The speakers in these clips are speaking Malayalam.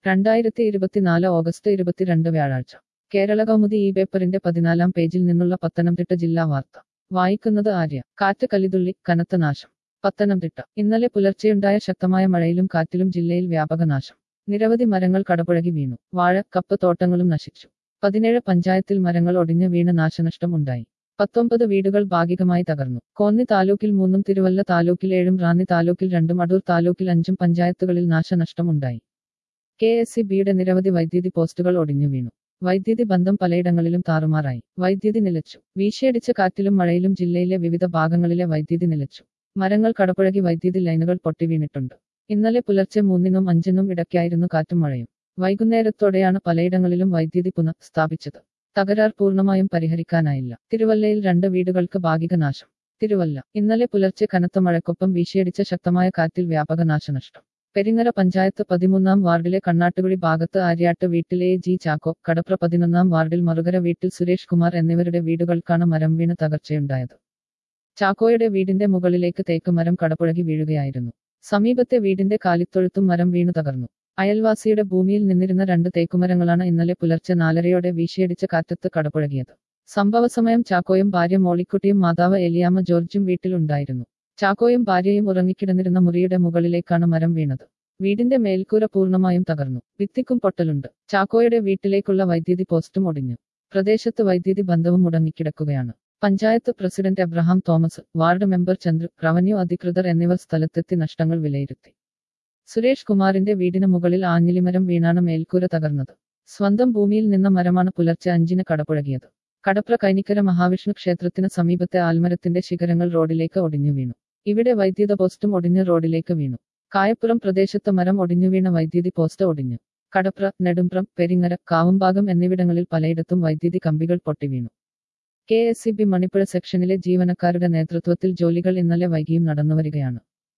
രണ്ടായിരത്തി ഇരുപത്തിനാല് ഓഗസ്റ്റ് ഇരുപത്തിരണ്ട് വ്യാഴാഴ്ച കേരള കൗമുദി ഈ പേപ്പറിന്റെ പതിനാലാം പേജിൽ നിന്നുള്ള പത്തനംതിട്ട ജില്ലാ വാർത്ത വായിക്കുന്നത് ആര്യ കാറ്റ് കലിതുള്ളി കനത്ത നാശം പത്തനംതിട്ട ഇന്നലെ പുലർച്ചെയുണ്ടായ ശക്തമായ മഴയിലും കാറ്റിലും ജില്ലയിൽ വ്യാപക നാശം നിരവധി മരങ്ങൾ കടപുഴകി വീണു വാഴ കപ്പ് തോട്ടങ്ങളും നശിച്ചു പതിനേഴ് പഞ്ചായത്തിൽ മരങ്ങൾ ഒടിഞ്ഞ് വീണ് നാശനഷ്ടം ഉണ്ടായി പത്തൊമ്പത് വീടുകൾ ഭാഗികമായി തകർന്നു കോന്നി താലൂക്കിൽ മൂന്നും തിരുവല്ല താലൂക്കിൽ ഏഴും റാന്നി താലൂക്കിൽ രണ്ടും അടൂർ താലൂക്കിൽ അഞ്ചും പഞ്ചായത്തുകളിൽ നാശനഷ്ടം ഉണ്ടായി കെ എസ് സി ബിയുടെ നിരവധി വൈദ്യുതി പോസ്റ്റുകൾ ഒടിഞ്ഞു വീണു വൈദ്യുതി ബന്ധം പലയിടങ്ങളിലും താറുമാറായി വൈദ്യുതി നിലച്ചു വീശിയടിച്ച കാറ്റിലും മഴയിലും ജില്ലയിലെ വിവിധ ഭാഗങ്ങളിലെ വൈദ്യുതി നിലച്ചു മരങ്ങൾ കടപുഴകി വൈദ്യുതി ലൈനുകൾ പൊട്ടിവീണിട്ടുണ്ട് ഇന്നലെ പുലർച്ചെ മൂന്നിനും അഞ്ചിനും ഇടയ്ക്കായിരുന്നു കാറ്റും മഴയും വൈകുന്നേരത്തോടെയാണ് പലയിടങ്ങളിലും വൈദ്യുതി പുനഃ സ്ഥാപിച്ചത് തകരാർ പൂർണ്ണമായും പരിഹരിക്കാനായില്ല തിരുവല്ലയിൽ രണ്ട് വീടുകൾക്ക് ഭാഗിക നാശം തിരുവല്ല ഇന്നലെ പുലർച്ചെ കനത്ത മഴക്കൊപ്പം വീശിയടിച്ച ശക്തമായ കാറ്റിൽ വ്യാപക നാശനഷ്ടം പെരിങ്ങര പഞ്ചായത്ത് പതിമൂന്നാം വാർഡിലെ കണ്ണാട്ടുകുഴി ഭാഗത്ത് ആര്യാട്ട് വീട്ടിലെ എ ജി ചാക്കോ കടപ്ര പതിനൊന്നാം വാർഡിൽ മറുകര വീട്ടിൽ സുരേഷ് കുമാർ എന്നിവരുടെ വീടുകൾക്കാണ് മരം വീണ് തകർച്ചയുണ്ടായത് ചാക്കോയുടെ വീടിന്റെ മുകളിലേക്ക് തേക്ക് മരം കടപുഴകി വീഴുകയായിരുന്നു സമീപത്തെ വീടിന്റെ കാലിത്തൊഴുത്തും മരം വീണു തകർന്നു അയൽവാസിയുടെ ഭൂമിയിൽ നിന്നിരുന്ന രണ്ട് തേക്കുമരങ്ങളാണ് ഇന്നലെ പുലർച്ചെ നാലരയോടെ വീശിയടിച്ച കാറ്റത്ത് കടപുഴകിയത് സംഭവസമയം ചാക്കോയും ഭാര്യ മോളിക്കുട്ടിയും മാതാവ് എലിയാമ്മ ജോർജും വീട്ടിലുണ്ടായിരുന്നു ചാക്കോയും ഭാര്യയും ഉറങ്ങിക്കിടന്നിരുന്ന മുറിയുടെ മുകളിലേക്കാണ് മരം വീണത് വീടിന്റെ മേൽക്കൂര പൂർണ്ണമായും തകർന്നു ഭിത്തിക്കും പൊട്ടലുണ്ട് ചാക്കോയുടെ വീട്ടിലേക്കുള്ള വൈദ്യുതി പോസ്റ്റും ഒടിഞ്ഞു പ്രദേശത്ത് വൈദ്യുതി ബന്ധവും മുടങ്ങിക്കിടക്കുകയാണ് panchayat president Abraham Thomas ward member Chandru revenue അധികൃതർ എന്നിവർ സ്ഥലത്തെത്തി നഷ്ടങ്ങൾ വിലയിരുത്തി സുരേഷ് കുമാറിന്റെ വീടിന് മുകളിൽ ആഞ്ഞിലിമരം വീണാണ് മേൽക്കൂര തകർന്നത് സ്വന്തം ഭൂമിയിൽ നിന്ന മരമാണ് പുലർച്ചെ അഞ്ചിന് കടപുഴകിയത് കടപ്ര കൈനിക്കര മഹാവിഷ്ണു ക്ഷേത്രത്തിന് സമീപത്തെ ആൽമരത്തിന്റെ ശിഖരങ്ങൾ റോഡിലേക്ക് ഒടിഞ്ഞു വീണു ഇവിടെ വൈദ്യുത പോസ്റ്റും ഒടിഞ്ഞ് റോഡിലേക്ക് വീണു കായപ്പുറം പ്രദേശത്ത് മരം ഒടിഞ്ഞു വീണ വൈദ്യുതി പോസ്റ്റ് ഒടിഞ്ഞു കടപ്ര നെടുമ്പ്രം പെരിങ്ങര കാവുംഭാഗം എന്നിവിടങ്ങളിൽ പലയിടത്തും വൈദ്യുതി കമ്പികൾ പൊട്ടിവീണു K S C B Manippuzha സെക്ഷനിലെ ജീവനക്കാരുടെ നേതൃത്വത്തിൽ ജോലികൾ ഇന്നലെ വൈകിയും നടന്നുവരികയാണ്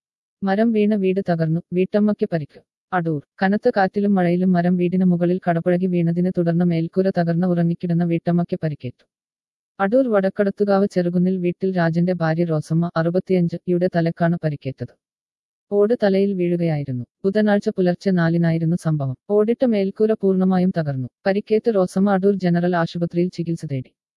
മരം വീണ വീട് തകർന്നു വീട്ടമ്മയ്ക്ക് പരിക്ക് അടൂർ കനത്ത കാറ്റിലും മഴയിലും മരം വീടിന് മുകളിൽ കടപുഴകി വീണതിനെ തുടർന്ന് മേൽക്കൂര തകർന്ന് ഉറങ്ങിക്കിടന്ന വീട്ടമ്മയ്ക്ക് പരിക്കേറ്റു അടൂർ വടക്കടത്തുകാവ് ചെറുകുന്നിൽ വീട്ടിൽ രാജന്റെ ഭാര്യ റോസമ്മ അറുപത്തിയഞ്ച് യുടെ തലക്കാണ് പരിക്കേറ്റത് ഓട് തലയിൽ വീഴുകയായിരുന്നു ബുധനാഴ്ച പുലർച്ചെ നാലിനായിരുന്നു സംഭവം ഓടിട്ട മേൽക്കൂര പൂർണ്ണമായും തകർന്നു പരിക്കേറ്റ് റോസമ്മ അടൂർ ജനറൽ ആശുപത്രിയിൽ ചികിത്സ തേടി